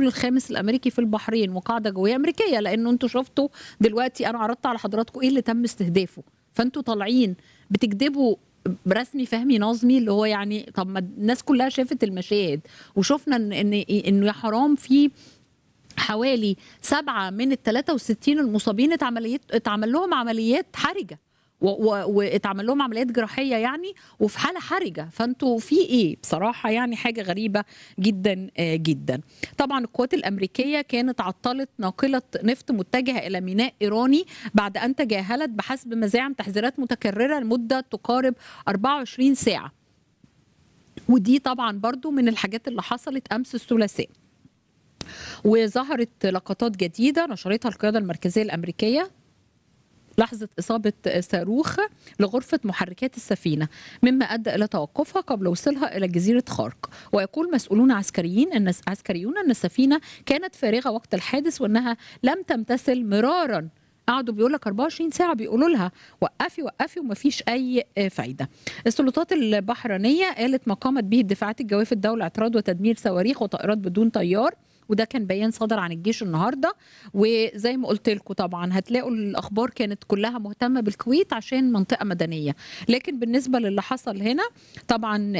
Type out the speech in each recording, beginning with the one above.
الاسطول الخامس الامريكي في البحرين وقاعده جويه امريكيه لانه انتوا شفتوا دلوقتي انا عرضت على حضراتكم ايه اللي تم استهدافه فانتوا طالعين بتكذبوا برسمي فهمي نظمي اللي هو يعني طب ما الناس كلها شافت المشاهد وشفنا ان ان انه يا حرام في حوالي سبعة من ال 63 المصابين اتعمليات اتعمل لهم عمليات حرجة و- و- واتعمل لهم عمليات جراحيه يعني وفي حاله حرجه فانتوا في ايه بصراحه يعني حاجه غريبه جدا آه، جدا طبعا القوات الامريكيه كانت عطلت ناقله نفط متجهه الى ميناء ايراني بعد ان تجاهلت بحسب مزاعم تحذيرات متكرره لمده تقارب 24 ساعه ودي طبعا برضو من الحاجات اللي حصلت امس الثلاثاء وظهرت لقطات جديده نشرتها القياده المركزيه الامريكيه لحظة إصابة صاروخ لغرفة محركات السفينة مما أدى إلى توقفها قبل وصولها إلى جزيرة خارق ويقول مسؤولون عسكريين أن عسكريون أن السفينة كانت فارغة وقت الحادث وأنها لم تمتثل مرارا قعدوا بيقول لك 24 ساعه بيقولوا لها وقفي وقفي ومفيش اي فايده. السلطات البحرينيه قالت ما قامت به الدفاعات الجويه في الدوله اعتراض وتدمير صواريخ وطائرات بدون طيار وده كان بيان صدر عن الجيش النهارده وزي ما قلت لكم طبعا هتلاقوا الاخبار كانت كلها مهتمه بالكويت عشان منطقه مدنيه لكن بالنسبه للي حصل هنا طبعا ال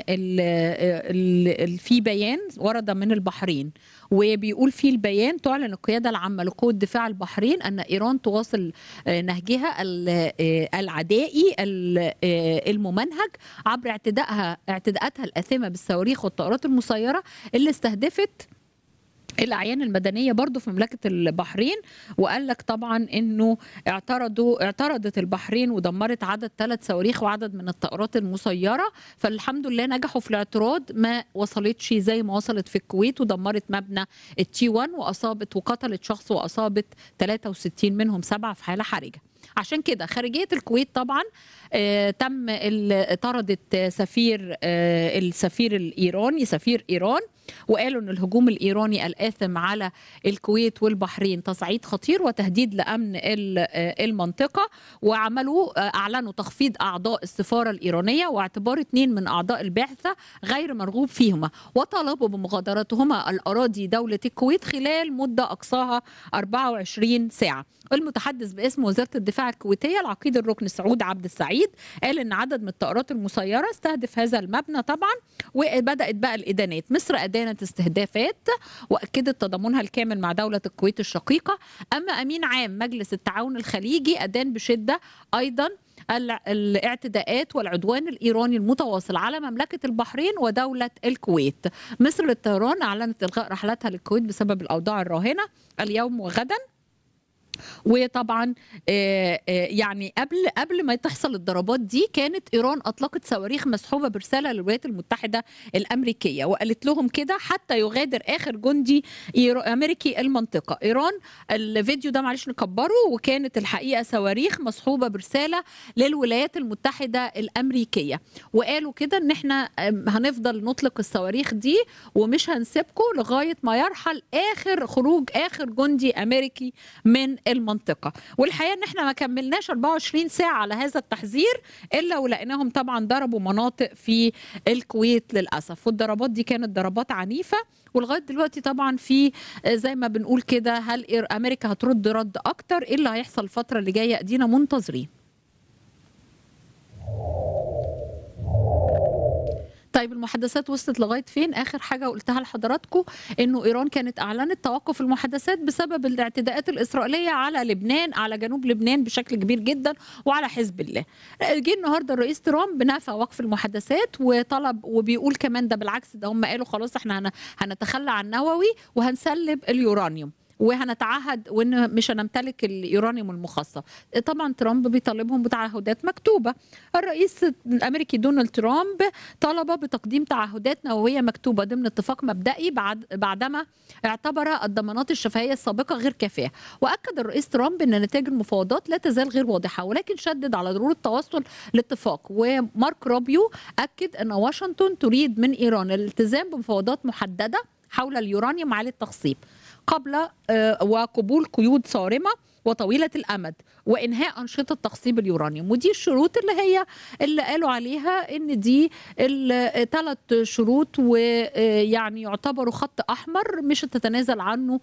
ال ال في بيان ورد من البحرين وبيقول في البيان تعلن القياده العامه لقوه دفاع البحرين ان ايران تواصل آه، نهجها ال- آه، العدائي ال- آه، الممنهج عبر اعتدائها اعتداءاتها الاثمه بالصواريخ والطائرات المسيره اللي استهدفت الاعيان المدنيه برضو في مملكه البحرين وقال لك طبعا انه اعترضوا اعترضت البحرين ودمرت عدد ثلاث صواريخ وعدد من الطائرات المسيره فالحمد لله نجحوا في الاعتراض ما وصلتش زي ما وصلت في الكويت ودمرت مبنى التي 1 واصابت وقتلت شخص واصابت 63 منهم سبعه في حاله حرجه عشان كده خارجيه الكويت طبعا آه تم ال- طردت سفير آه السفير الايراني سفير ايران وقالوا ان الهجوم الايراني الاثم على الكويت والبحرين تصعيد خطير وتهديد لامن ال- آه المنطقه وعملوا آه اعلنوا تخفيض اعضاء السفاره الايرانيه واعتبار اثنين من اعضاء البعثه غير مرغوب فيهما وطلبوا بمغادرتهما الاراضي دوله الكويت خلال مده اقصاها 24 ساعه المتحدث باسم وزاره الدفاع الكويتيه العقيد الركن سعود عبد السعيد قال ان عدد من الطائرات المسيره استهدف هذا المبنى طبعا وبدات بقى الادانات مصر ادانت استهدافات واكدت تضامنها الكامل مع دوله الكويت الشقيقه اما امين عام مجلس التعاون الخليجي ادان بشده ايضا ال- الاعتداءات والعدوان الايراني المتواصل على مملكه البحرين ودوله الكويت. مصر للطيران اعلنت الغاء رحلاتها للكويت بسبب الاوضاع الراهنه اليوم وغدا وطبعا آه، آه، يعني قبل قبل ما تحصل الضربات دي كانت ايران اطلقت صواريخ مسحوبه برساله للولايات المتحده الامريكيه وقالت لهم كده حتى يغادر اخر جندي إيرا- امريكي المنطقه ايران الفيديو ده معلش نكبره وكانت الحقيقه صواريخ مسحوبه برساله للولايات المتحده الامريكيه وقالوا كده ان احنا آم، هنفضل نطلق الصواريخ دي ومش هنسيبكم لغايه ما يرحل اخر خروج اخر جندي امريكي من المنطقه والحقيقه ان احنا ما كملناش 24 ساعه على هذا التحذير الا ولقيناهم طبعا ضربوا مناطق في الكويت للاسف والضربات دي كانت ضربات عنيفه ولغايه دلوقتي طبعا في آه، زي ما بنقول كده هل إير- امريكا هترد رد اكتر ايه اللي هيحصل الفتره اللي جايه ادينا منتظرين طيب المحادثات وصلت لغايه فين اخر حاجه قلتها لحضراتكم انه ايران كانت اعلنت توقف المحادثات بسبب الاعتداءات الاسرائيليه على لبنان على جنوب لبنان بشكل كبير جدا وعلى حزب الله جه النهارده الرئيس ترامب نفى وقف المحادثات وطلب وبيقول كمان ده بالعكس ده هم قالوا خلاص احنا هن- هنتخلى عن النووي وهنسلب اليورانيوم وهنتعهد وان مش هنمتلك اليورانيوم المخصب طبعا ترامب بيطالبهم بتعهدات مكتوبه الرئيس الامريكي دونالد ترامب طلب بتقديم تعهدات نوويه مكتوبه ضمن اتفاق مبدئي بعد بعدما اعتبر الضمانات الشفهيه السابقه غير كافيه واكد الرئيس ترامب ان نتائج المفاوضات لا تزال غير واضحه ولكن شدد على ضروره التوصل لاتفاق ومارك روبيو اكد ان واشنطن تريد من ايران الالتزام بمفاوضات محدده حول اليورانيوم عالي التخصيب قبل آه، وقبول قيود صارمه وطويله الامد وانهاء انشطه تخصيب اليورانيوم ودي الشروط اللي هي اللي قالوا عليها ان دي الثلاث شروط ويعني يعتبروا خط احمر مش هتتنازل عنه